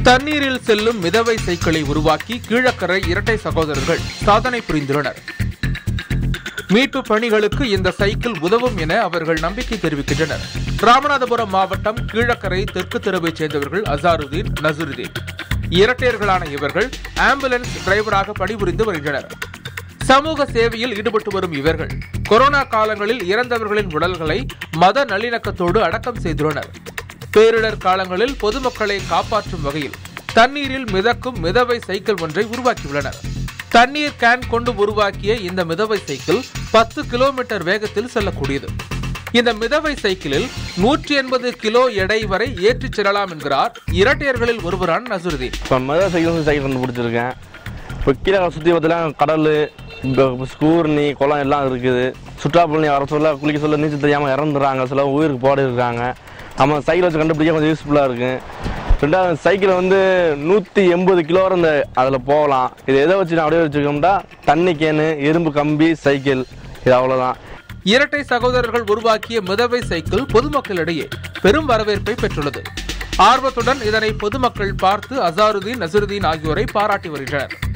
தண்ணீரில் செல்லும் மிதவை சைக்கிளை உருவாக்கி கீழக்கரை இரட்டை சகோதரர்கள் சாதனை புரிந்துள்ளனர் மீட்பு பணிகளுக்கு இந்த சைக்கிள் உதவும் என அவர்கள் நம்பிக்கை தெரிவிக்கின்றனர் ராமநாதபுரம் மாவட்டம் கீழக்கரை தெற்கு தெருவைச் சேர்ந்தவர்கள் அசாருதீன் நசுருதீன் இரட்டையர்களான இவர்கள் ஆம்புலன்ஸ் டிரைவராக பணிபுரிந்து வருகின்றனர் சமூக சேவையில் ஈடுபட்டு வரும் இவர்கள் கொரோனா காலங்களில் இறந்தவர்களின் உடல்களை மத நல்லிணக்கத்தோடு அடக்கம் செய்துள்ளனர் பேரிடர் காலங்களில் பொதுமக்களை காப்பாற்றும் வகையில் தண்ணீரில் மிதக்கும் மிதவை சைக்கிள் ஒன்றை உருவாக்கியுள்ளனர் தண்ணீர் கேன் கொண்டு உருவாக்கிய இந்த மிதவை சைக்கிள் பத்து கிலோமீட்டர் வேகத்தில் செல்லக்கூடியது இந்த மிதவை சைக்கிளில் நூற்றி எண்பது கிலோ எடை வரை ஏற்றிச் செல்லலாம் என்கிறார் இரட்டையர்களில் ஒருவரான நசுருதீன் இப்போ மதுரை சைக்கிள் சைக்கிள் கண்டுபிடிச்சிருக்கேன் இப்போ கீழே சுற்றி பார்த்தீங்கன்னா கடல் ஸ்கூர்னி குளம் எல்லாம் இருக்குது சுற்றுலாப்பயணி வர சொல்ல குளிக்க சொல்ல நீச்சல் தெரியாமல் இறந்துடுறாங்க சில உயிருக்கு போட இருக்காங்க நம்ம சைக்கிள் வச்சு கண்டுபிடிக்க கொஞ்சம் யூஸ்ஃபுல்லாக இருக்கு ரெண்டாவது சைக்கிள் வந்து நூற்றி எண்பது கிலோ வரை இந்த அதில் போகலாம் இது எதை வச்சு நான் அப்படியே வச்சுக்கோம்னா தண்ணி கேனு இரும்பு கம்பி சைக்கிள் இது அவ்வளோதான் இரட்டை சகோதரர்கள் உருவாக்கிய மிதவை சைக்கிள் பொதுமக்களிடையே பெரும் வரவேற்பை பெற்றுள்ளது ஆர்வத்துடன் இதனை பொதுமக்கள் பார்த்து அசாருதீன் நசருதீன் ஆகியோரை பாராட்டி வருகின்றனர்